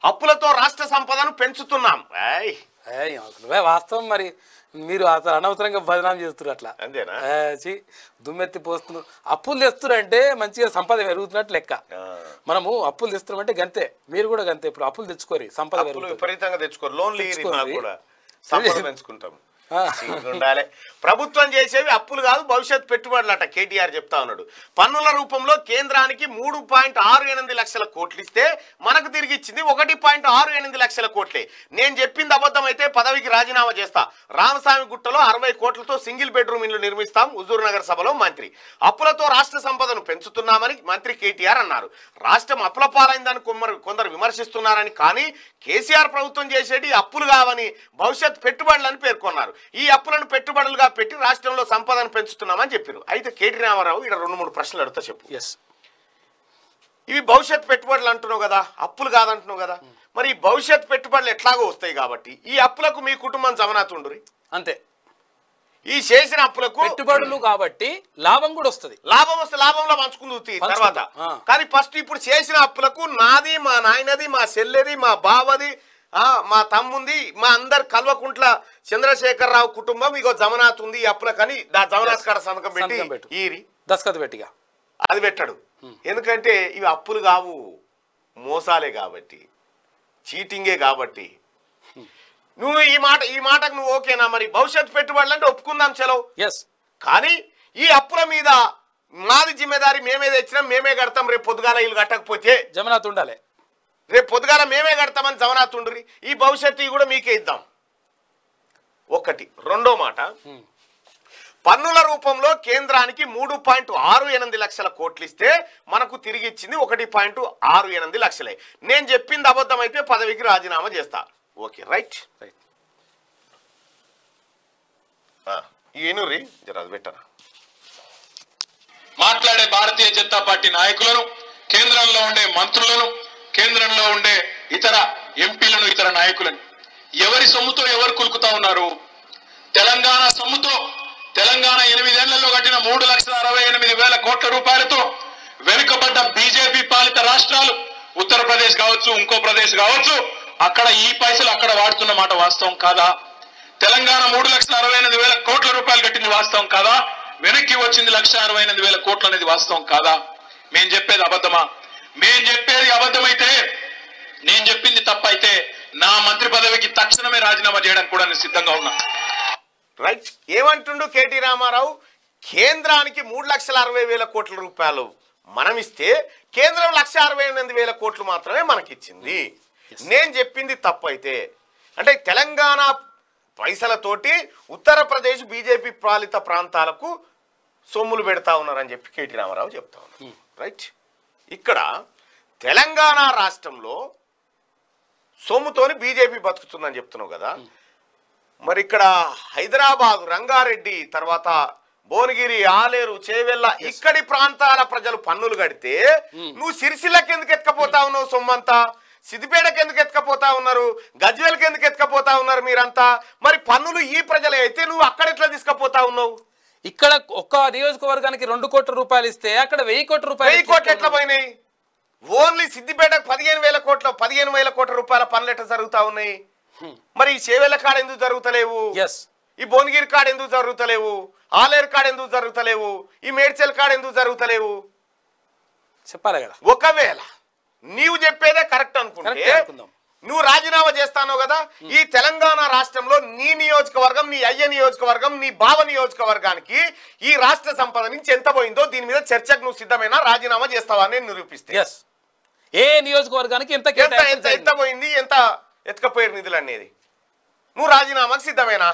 అప్పులతో రాష్ట్ర సంపదను పెంచుతున్నాం ఏయ్, ఏయ్, నువ్వే వాస్తవం మరి మీరు అసలు అనవసరంగా బదనాం చేస్తున్నారు అట్లా అంతేనా ఏ, ఛీ, దుమ్మెత్తి పోస్తున్నారు అప్పులు తెస్తున్నారంటే మంచిగా సంపద పెరుగుతున్నట్టు లెక్క ఆ. మనము అప్పులు తెస్తున్నామంటే గంతే మీరు కూడా గంతే ఇప్పుడు అప్పులు తెచ్చుకోరి సంపద అప్పులు పెరుగుతుంది విపరీతంగా తెచ్చుకోరు లోన్లు ఇయ్యరు తెచ్చుకోరు. నాకు కూడా సంపద పెంచుకుంటాం ఆ. ఉండాలి ప్రభుత్వం చేసేవి అప్పులు కాదు భవిష్యత్ పెట్టుబడులట కేటీఆర్ చెప్తా ఉన్నాడు పన్నుల రూపంలో కేంద్రానికి మూడు పాయింట్ ఆరు ఎనిమిది లక్షల కోట్లు ఇస్తే మనకు తిరిగి ఇచ్చింది ఒకటి పాయింట్ ఆరు ఎనిమిది లక్షల కోట్లే నేను చెప్పింది అబద్ధం అయితే పదవికి రాజీనామా చేస్తా రామస్వామి గుట్టలో అరవై కోట్లతో సింగిల్ బెడ్రూమ్ ఇల్లు నిర్మిస్తాం హుజూర్ నగర్ సభలో మంత్రి అప్పులతో రాష్ట్ర సంపదను పెంచుతున్నామని మంత్రి కేటీఆర్ అన్నారు రాష్ట్రం అప్పుల పాలైందని కొందరు కొందరు విమర్శిస్తున్నారని కానీ కేసీఆర్ ప్రభుత్వం చేసేది అప్పులు కావని భవిష్యత్ పెట్టుబడులని పేర్కొన్నారు ఈ అప్పులను పెట్టుబడులుగా పెట్టి రాష్ట్రంలో సంపదను పెంచుతున్నామని చెప్పారు అయితే కేటీ రామారావు ఇక్కడ రెండు మూడు ప్రశ్నలు అడుగుతా చెప్పు ఎస్ ఇవి భవిష్యత్ పెట్టుబడులు అంటున్నావు కదా అప్పులు కాదంటున్నావు కదా మరి ఈ భవిష్యత్ పెట్టుబడులు ఎట్లాగో వస్తాయి కాబట్టి ఈ అప్పులకు మీ కుటుంబం జమనాతుండ్రి అంతే ఈ చేసిన అప్పులకు పెట్టుబడులు కాబట్టి లాభం కూడా వస్తుంది లాభం వస్తే లాభంలో పంచుకుందు తర్వాత ఆ. కానీ ఫస్ట్ ఇప్పుడు చేసిన అప్పులకు నాది మా నాయనది మా చెల్లెది మా బావది ఆ, మా తమ్ముంది మా అందరు కల్వకుంట్ల చంద్రశేఖరరావు కుటుంబం ఇగో జమనాథ్ ఉంది ఈ అప్పులకని దా జమనాథ్ కాడ సంతకం పెట్టి సంతకం పెట్టు. ఈరి దస్కత్ పెట్టిగా అది పెట్టాడు ఎందుకంటే ఇవి అప్పులు కావు మోసాలే కాబట్టి చీటింగే కాబట్టి నువ్వు ఈ మాట ఈ మాటకు నువ్వు ఓకేనా మరి భవిష్యత్ పెట్టుబడులు అంటే ఒప్పుకుందాం చలో ఎస్ కానీ ఈ అప్పుల మీద మాది జిమ్మేదారి మేమే తెచ్చినాం మేమే కడతాం రేపు పొద్దుగాల ఇల్లు కట్టకపోతే జమనాథ్ ఉండాలి రేపు పొద్దుగాల మేమే కడతామని జవనాతుండ్రి ఈ భవిష్యత్తు కూడా మీకే ఇద్దాం ఒకటి రెండో మాట పన్నుల రూపంలో కేంద్రానికి మూడు పాయింట్ ఆరు ఎనిమిది లక్షల కోట్లు ఇస్తే మనకు తిరిగి ఇచ్చింది ఒకటి పాయింట్ ఆరు ఎనిమిది లక్షలే నేను చెప్పింది అబద్ధం అయితే పదవికి రాజీనామా చేస్తా ఓకే రైట్ రైట్ ఏనురి జర అది పెట్టరా మాట్లాడే భారతీయ జనతా పార్టీ నాయకులను కేంద్రంలో ఉండే మంత్రులను కేంద్రంలో ఉండే ఇతర ఎంపీలను ఇతర నాయకులను ఎవరి సొమ్ముతో ఎవరు కులుకుతా ఉన్నారు తెలంగాణ సొమ్ముతో తెలంగాణ ఎనిమిదేళ్లలో కట్టిన మూడు లక్షల అరవై ఎనిమిది వేల కోట్ల రూపాయలతో వెనుకబడ్డ బీజేపీ పాలిత రాష్ట్రాలు ఉత్తరప్రదేశ్ కావచ్చు ఇంకో ప్రదేశ్ కావచ్చు అక్కడ ఈ పైసలు అక్కడ వాడుతున్న మాట వాస్తవం కాదా తెలంగాణ మూడు లక్షల అరవై ఎనిమిది వేల కోట్ల రూపాయలు కట్టింది వాస్తవం కాదా వెనక్కి వచ్చింది లక్ష అరవై ఎనిమిది వేల కోట్లు అనేది వాస్తవం కాదా మేం చెప్పేది అబద్ధమా మేం చెప్పేది అబద్ధమైతే నేను చెప్పింది తప్పైతే నా మంత్రి పదవికి తక్షణమే రాజీనామా చేయడానికి కూడా నేను సిద్ధంగా ఉన్నా రైట్ ఏమంటుండు కేటీ రామారావు కేంద్రానికి మూడు లక్షల అరవై వేల కోట్ల రూపాయలు మనం ఇస్తే కేంద్రం లక్ష అరవై ఎనిమిది వేల కోట్లు మాత్రమే మనకిచ్చింది నేను చెప్పింది తప్పు అయితే అంటే తెలంగాణ పైసలతోటి ఉత్తరప్రదేశ్ బీజేపీ పాలిత ప్రాంతాలకు సొమ్ములు పెడతా ఉన్నారని చెప్పి కేటీ రామారావు చెప్తా ఉన్నారు రైట్ ఇక్కడ తెలంగాణ రాష్ట్రంలో సొమ్ముతోని బీజేపీ బతుకుతుందని చెప్తున్నావు కదా మరి ఇక్కడ హైదరాబాద్ రంగారెడ్డి తర్వాత భువనగిరి ఆలేరు చేవెళ్ళ ఇక్కడి ప్రాంతాల ప్రజలు పన్నులు కడితే నువ్వు సిరిసిల్లకి ఎందుకు ఎత్తుకపోతా ఉన్నావు సొమ్మంతా సిద్దిపేటకి ఎందుకు ఎత్తుకపోతా ఉన్నారు గజ్వేల్కి ఎందుకు ఎత్తుకపోతా ఉన్నారు మీరంతా మరి పన్నులు ఈ ప్రజలే అయితే నువ్వు అక్కడ ఎట్లా తీసుకపోతా ఉన్నావు ఇక్కడ ఒక్క నియోజకవర్గానికి రెండు కోట్ల రూపాయలు ఇస్తే అక్కడ వెయ్యి కోట్ల రూపాయలు వెయ్యి కోట్లు ఎట్లా పోయినాయి ఓన్లీ సిద్దిపేటకు పదిహేను వేల కోట్ల పదిహేను వేల కోట్ల రూపాయల పనులు ఎట్లా జరుగుతా ఉన్నాయి మరి ఈ చేవేళ్ళ కాడ ఎందుకు జరుగుతలేవు ఎస్ ఈ భువనగిరి కాడ ఎందుకు జరుగుతలేవు ఆలేరు కాడ ఎందుకు జరుగుతలేవు ఈ మేడ్చల్ కాడ ఎందుకు జరుగుతలేవు చెప్పాలి కదా ఒకవేళ నీవు చెప్పేదే కరెక్ట్ అనుకుంటే Correct అనుకుందాం. నువ్వు రాజీనామా చేస్తానో కదా ఈ తెలంగాణ రాష్ట్రంలో నీ నియోజకవర్గం నీ అయ్య నియోజకవర్గం నీ బావ నియోజకవర్గానికి ఈ రాష్ట్ర సంపద నుంచి ఎంత పోయిందో దీని మీద చర్చకు నువ్వు సిద్ధమైనా రాజీనామా చేస్తావా అని నిరూపిస్తే ఎస్ ఏ నియోజకవర్గానికి ఎంత ఎంత ఎంత కేటాయింపు ఎంత పోయింది ఎంత ఎత్తుకపోయారు నిధులు అనేది నువ్వు రాజీనామాకు సిద్ధమేనా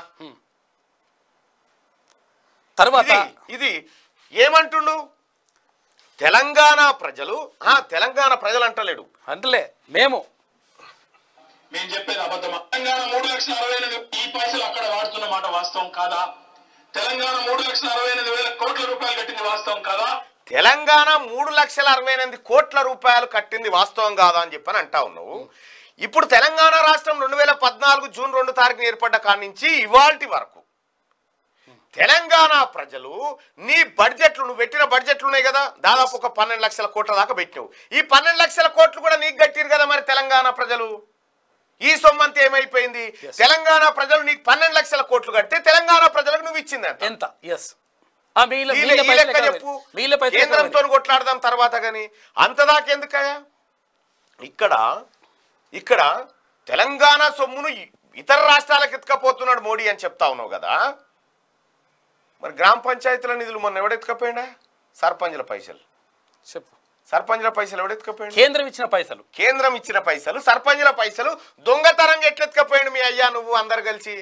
తర్వాత ఇది ఇది ఏమంటుండు తెలంగాణ ప్రజలు ఆ తెలంగాణ ప్రజలు అంటలేడు అంటలే మేము మేము చెప్పేది అబద్ధమా తెలంగాణ మూడు లక్షల అరవై ఎనిమిది ఈ పైసలు అక్కడ వాడుతున్న మాట వాస్తవం కాదా తెలంగాణ మూడు లక్షల అరవై ఎనిమిది వేల కోట్ల రూపాయలు కట్టింది వాస్తవం కాదా తెలంగాణ మూడు లక్షల అరవై ఎనిమిది కోట్ల రూపాయలు కట్టింది వాస్తవం కాదా అని చెప్పని అంటా ఉన్నావు ఇప్పుడు తెలంగాణ రాష్ట్రం రెండు వేల పద్నాలుగు జూన్ రెండు తారీఖున ఏర్పడ్డ కాడి నుంచి ఇవాల్టి వరకు తెలంగాణ ప్రజలు నీ బడ్జెట్లు నువ్వు పెట్టిన బడ్జెట్లు ఉన్నాయి కదా దాదాపు ఒక పన్నెండు లక్షల కోట్ల దాకా పెట్టినావు ఈ పన్నెండు లక్షల కోట్లు కూడా నీకు కట్టిరు కదా మరి తెలంగాణ ప్రజలు ఈ సొమ్మంతా ఏమైపోయింది Yes. తెలంగాణ ప్రజలు నీకు పన్నెండు లక్షల కోట్లు కడితే తెలంగాణ ప్రజలకు నువ్వు ఇచ్చింది ఎంత ఎంత ఎస్ ఆ మిగిలిన ఈ మిగిలిన ఈ పైసలు లెక్క ఎక్కడ చెప్పు పోయినాయి? మిగిలిన పైసలు ఎక్కడ కేంద్రంతో పోయినాయి? కొట్లాడదాం తర్వాత కానీ అంతదాకెందుకయ్యా ఇక్కడ ఇక్కడ తెలంగాణ సొమ్మును ఇ- ఇతర రాష్ట్రాలకు ఎత్తుకపోతున్నాడు మోడీ అని చెప్తా ఉన్నావు కదా మరి గ్రామ పంచాయతీల నిధులు మొన్న ఎవడెత్తుకపోయిండా సర్పంచ్ల పైసలు చెప్పు సర్పంచ్ల పైసలు ఎవడెత్తుకపోయిండు కేంద్రం ఇచ్చిన పైసలు కేంద్రం ఇచ్చిన పైసలు సర్పంచ్ల పైసలు దొంగతనంగా ఎట్లెత్తుకపోయిండు మీ అయ్యా నువ్వు అందరు కలిసి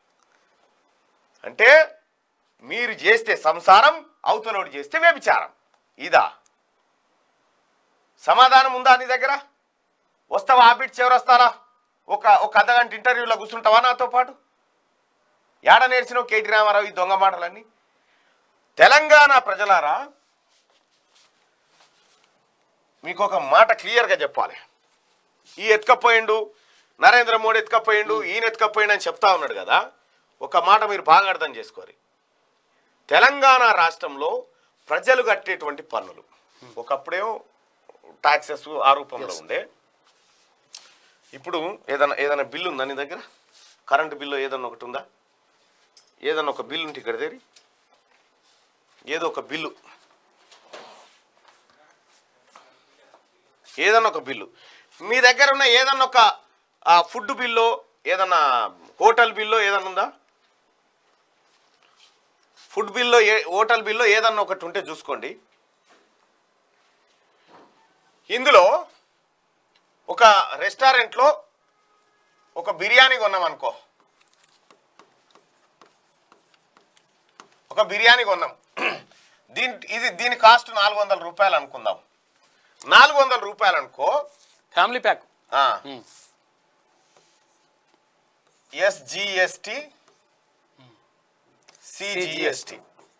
అంటే మీరు చేస్తే సంసారం అవతలోడు చేస్తే వ్యభిచారం ఇదా సమాధానం ఉందా నీ దగ్గర వస్తావా ఆబిట్ చివరొస్తారా ఒక ఒక అర్ధగంట ఇంటర్వ్యూలో కూర్చుంటావా నాతో పాటు ఏడ నేర్చినావు కేటీ రామారావు ఈ దొంగ మాటలన్నీ తెలంగాణ ప్రజలారా మీకు ఒక మాట క్లియర్గా చెప్పాలి ఈ ఎత్తుకపోయిండు నరేంద్ర మోడీ ఎత్తుకపోయిండు ఈయన ఎత్తుకపోయిండు అని చెప్తా ఉన్నాడు కదా ఒక మాట మీరు బాగా అర్థం చేసుకోరు తెలంగాణ రాష్ట్రంలో ప్రజలు కట్టేటువంటి పన్నులు ఒకప్పుడేమో టాక్సెస్ ఆ రూపంలో ఉండే ఇప్పుడు ఏదైనా ఏదైనా బిల్లు ఉందా నీ దగ్గర కరెంటు బిల్లు ఏదన్నా ఒకటి ఉందా ఏదన్నా ఒక బిల్లు ఉంటే ఇక్కడ దేరి ఏదో ఒక బిల్లు ఏదన్నా ఒక బిల్లు మీ దగ్గర ఉన్న ఏదన్నా ఒక ఆ, ఫుడ్ బిల్లు ఏదన్నా హోటల్ బిల్లు ఏదన్నా ఉందా ఫుడ్ బిల్లో ఏ హోటల్ బిల్లో ఏదన్నా ఒకటి ఉంటే చూసుకోండి ఇందులో ఒక రెస్టారెంట్లో ఒక బిర్యానీ కొన్నాం అనుకో ఒక బిర్యానీ కొన్నాం దీని ఇది దీని కాస్ట్ నాలుగు వందల రూపాయలు అనుకుందాం నాలుగు వందల రూపాయలు అనుకో ఫ్యామిలీ ప్యాక్ ఎస్జిఎస్టి సిజిఎస్టి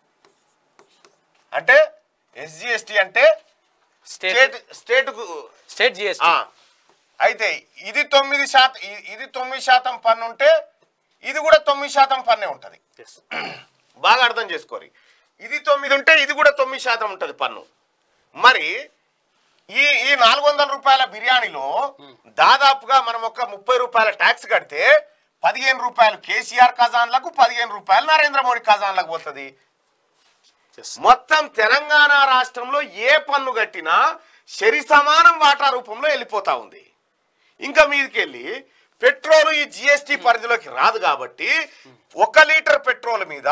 అంటే ఎస్జిఎస్టి అంటే state state state state GST అయితే ఇది తొమ్మిది శాతం ఇ- ఇది తొమ్మిది శాతం పన్ను ఉంటే ఇది కూడా తొమ్మిది శాతం పన్నే ఉంటుంది బాగా అర్థం చేసుకోరి ఇది తొమ్మిది ఉంటే ఇది కూడా తొమ్మిది శాతం ఉంటుంది పన్ను మరి ఈ ఈ నాలుగు వందల రూపాయల బిర్యానీలో దాదాపుగా మనం ఒక ముప్పై రూపాయల ట్యాక్స్ కడితే పదిహేను రూపాయలు కేసీఆర్ ఖజాన్లకు పదిహేను రూపాయలు నరేంద్ర మోడీ ఖజాన్లకు పోతుంది మొత్తం తెలంగాణ రాష్ట్రంలో ఏ పన్ను కట్టినా శరి సమానం వాటా రూపంలో వెళ్ళిపోతా ఉంది ఇంకా మీదకెళ్ళి పెట్రోల్ ఈ జిఎస్టి పరిధిలోకి రాదు కాబట్టి ఒక లీటర్ పెట్రోల్ మీద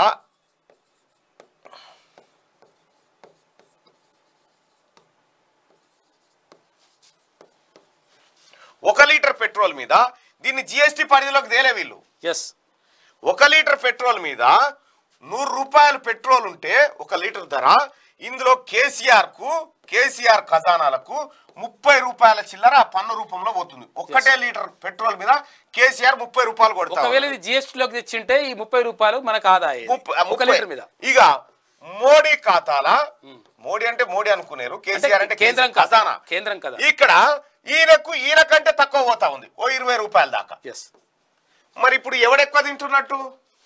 ఒక లీటర్ పెట్రోల్ మీద దీన్ని జిఎస్టి పరిధిలోకి తేలే వీళ్ళు ఎస్ ఒక లీటర్ పెట్రోల్ మీద నూరు రూపాయలు పెట్రోల్ ఉంటే ఒక లీటర్ ధర ఇందులో కేసీఆర్ కు కేసీఆర్ ఖజానాలకు ముప్పై రూపాయల చిల్లర ఆ పన్ను రూపంలో పోతుంది ఒక్కటే లీటర్ పెట్రోల్ మీద కేసీఆర్ ముప్పై రూపాయలు కొడతా ఒకవేళ ఇది GST లోకి తెచ్చింటే ఈ ముప్పై రూపాయలు మనకు ఆదాయం ముప్ప- ఒక ముప్పై. లీటర్ మీద ఇక మోడీ ఖాతాల మోడీ అంటే మోడీ అనుకున్నారు కేసీఆర్ అంటే కేంద్రం కేంద్రం ఖజానా కేంద్రం కదా ఇక్కడ ఈయనకు ఈయన కంటే తక్కువ పోతా ఉంది ఓ ఇరవై రూపాయల దాకా ఎస్ మరి ఇప్పుడు ఎవడెక్కువ తింటున్నట్టు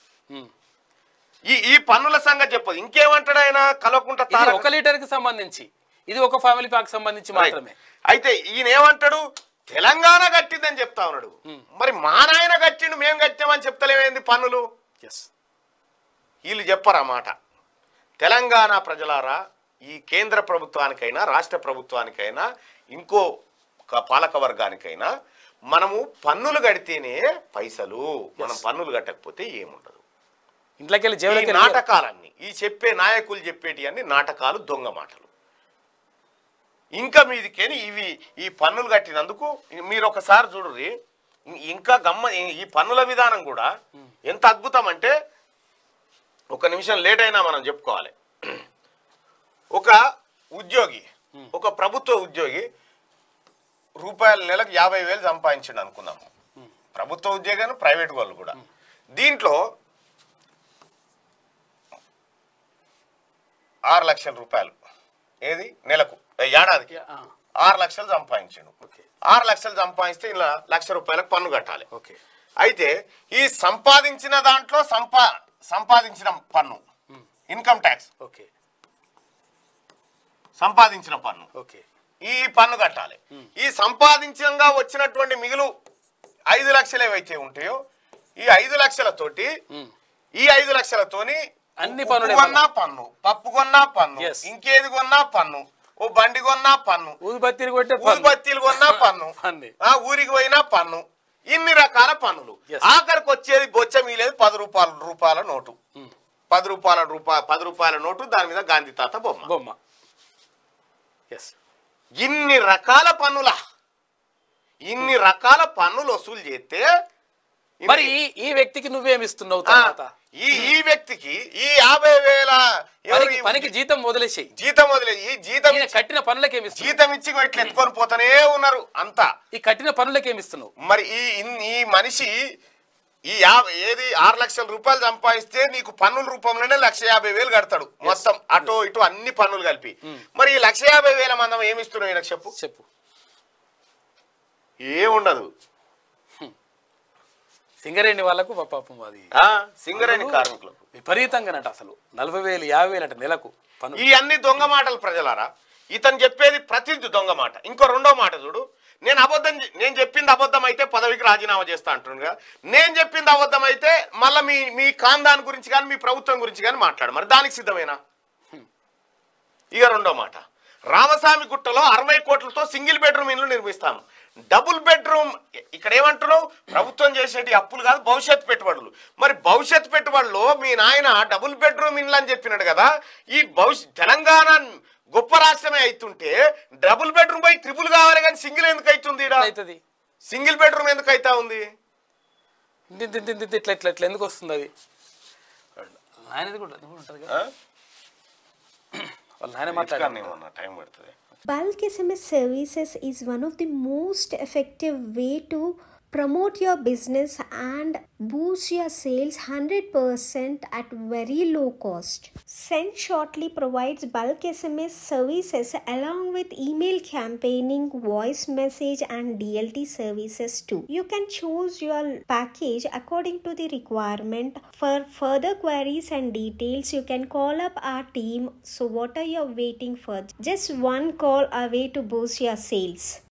ఈ ఈ పన్నుల సంగతి చెప్పదు ఇంకేమంటాడు ఆయన కలవకుంట ఇది తారక ఒక లీటర్ కి సంబంధించి ఇది ఒక ఫ్యామిలీ ప్యాక్ సంబంధించి మాత్రమే అయితే ఈయన ఏమంటాడు తెలంగాణ కట్టిందని చెప్తా ఉన్నాడు మరి మా నాయన కట్టిండు మేము కట్టామని చెప్తలేమేంది పన్నులు ఎస్ వీళ్ళు చెప్పరా మాట తెలంగాణ ప్రజలారా ఈ కేంద్ర ప్రభుత్వానికైనా రాష్ట్ర ప్రభుత్వానికైనా ఇంకో క- పాలక వర్గానికైనా మనము పన్నులు కడితేనే పైసలు మనం పన్నులు కట్టకపోతే ఏముండదు ఇంట్లోకి వెళ్ళి ఈ జేబులకి నాటకాలన్నీ ఈ చెప్పే నాయకులు చెప్పేటి అన్ని నాటకాలు దొంగ మాటలు ఇంకా మీదికేని ఇవి ఈ పన్నులు కట్టినందుకు మీరు ఒకసారి చూడుర్రి ఇంకా గమ్మ ఈ పన్నుల విధానం కూడా ఎంత అద్భుతం అంటే ఒక నిమిషం లేట్ అయినా మనం చెప్పుకోవాలి ఒక ఉద్యోగి ఒక ప్రభుత్వ ఉద్యోగి రూపాయల నెలకు యాభై వేలు సంపాదించండి అనుకుందాం ప్రభుత్వ ఉద్యోగాన్ని ప్రైవేట్ వాళ్ళు కూడా దీంట్లో ఆరు లక్షల రూపాయలు ఏది నెలకు ఏ, ఏడాదికి ఆ, ఆరు లక్షలు సంపాదించాడు ఓకే ఆరు లక్షలు సంపాదిస్తే ఇలా లక్ష రూపాయలకు పన్ను కట్టాలి ఓకే అయితే ఈ సంపాదించిన దాంట్లో సంపా సంపాదించిన పన్ను ఇన్కమ్ ట్యాక్స్ ఓకే సంపాదించిన పన్ను ఓకే ఈ పన్ను కట్టాలి ఈ సంపాదించంగా వచ్చినటువంటి మిగులు ఐదు లక్షలు ఏవైతే ఉంటాయో ఈ ఐదు లక్షలతోటి ఉమ్. ఈ ఐదు లక్షలతోని అన్ని ఉప్పు పన్నులే కొన్నా పన్ను పప్పు కొన్నా పన్ను Yes. ఇంకేది కొన్నా పన్ను ఓ బండి కొన్నా పన్ను ఊదుబత్తీలు కొట్టే పన్ను. ఊదుబత్తీలు కొన్నా పన్ను పన్ను. ఆ ఊరికి పోయినా పన్ను ఇన్ని రకాల పన్నులు Yes. ఆఖరికి వచ్చేది బొచ్చ మీలేదు పది రూపాయల రూపాయల నోటు ఉమ్. పది రూపాయల రూపాయ పది రూపాయల నోటు దాని మీద గాంధీ తాత బొమ్మ బొమ్మ ఎస్ ఇన్ని రకాల పన్నుల ఇన్ని రకాల పన్నులు వసూలు చేస్తే ఇన్ని- మరి ఈ- ఈ వ్యక్తికి నువ్వేమిస్తున్నావు ఆ, తర్వాత ఈ ఈ వ్యక్తికి ఈ యాభై వేల ఎవరు పనికి ఈ పనికి జీతం వదిలేసేయి జీతం వదిలే ఈ జీతం ఈయన ఇచ్చి- కట్టిన పనులకేమిస్తున్నావు జీతం ఇచ్చి ఇట్లా ఎత్తుకొని పోతానే ఉన్నారు అంతా ఈ కట్టిన పనులకేమిస్తున్నావు మరి ఈ ఇన్- ఈ మనిషి ఈ యాభై ఏది ఆరు లక్షల రూపాయలు సంపాదిస్తే నీకు పన్నుల రూపంలోనే లక్ష యాభై వేలు కడతాడు మొత్తం అటో ఇటు అన్ని పన్నులు కలిపి మరి ఈ లక్ష యాభై వేల మందం ఏమి ఇస్తున్నావు ఈయనకు చెప్పు చెప్పు ఏముండదు సింగరేణి వాళ్ళకు పా- పాపం అది ఆ, సింగరేణి కార్మికులకు విపరీతంగానట అసలు నలభై వేలు యాభై వేలు అంట నెలకు పన్ను ఈ అన్ని దొంగ మాటలు ప్రజలారా ఇతను చెప్పేది ప్రతి దొంగ మాట ఇంకో రెండో మాట చూడు నేను అబద్ధం చె- నేను చెప్పింది అబద్ధం అయితే పదవికి రాజీనామా చేస్తా అంటున్నాగా నేను చెప్పింది అబద్ధం అయితే మళ్ళీ మీ మీ కాందాన్ గురించి కానీ మీ ప్రభుత్వం గురించి కానీ మాట్లాడు మరి దానికి సిద్ధమేనా ఇక రెండో మాట రామస్వామి గుట్టలో అరవై కోట్లతో సింగిల్ బెడ్రూమ్ ఇల్లు నిర్మిస్తాను డబుల్ బెడ్రూమ్ ఇక్కడ ఏమంటున్నావు ప్రభుత్వం చేసేటి అప్పులు కాదు భవిష్యత్ పెట్టుబడులు మరి భవిష్యత్ పెట్టుబడులు మీ నాయన డబుల్ బెడ్రూమ్ ఇల్లు అని చెప్పినాడు కదా ఈ భవిష్య తెలంగాణ గొప్ప రాష్ట్రమే అవుతుంటే డబుల్ బెడ్రూమ్ పోయి ట్రిపుల్ కావాలి కానీ సింగిల్ ఎందుకు అవుతుంది ఈడ? అవుతుంది సింగిల్ బెడ్రూమ్ ఎందుకు అవుతా ఉంది ఇంత ఇంత ఇంత ఇంత ఇట్లా ఇట్లా ఇట్లా ఎందుకు వస్తుంది అది ఆయనది కూడా అది కూడా ఉంటుంది కదా ఆ? వాళ్ళ నాయన మాట్లాడారు ఎత్తుకానేమన్నా టైం పడుతుంది Bulk SMS services is one of the most effective way to promote your business and boost your sales 100% at very low cost. Send Shortly provides bulk SMS services along with email campaigning, voice message and DLT services too. You can choose your package according to the requirement. For further queries and details, you can call up our team. So what are you waiting for? Just one call away to boost your sales.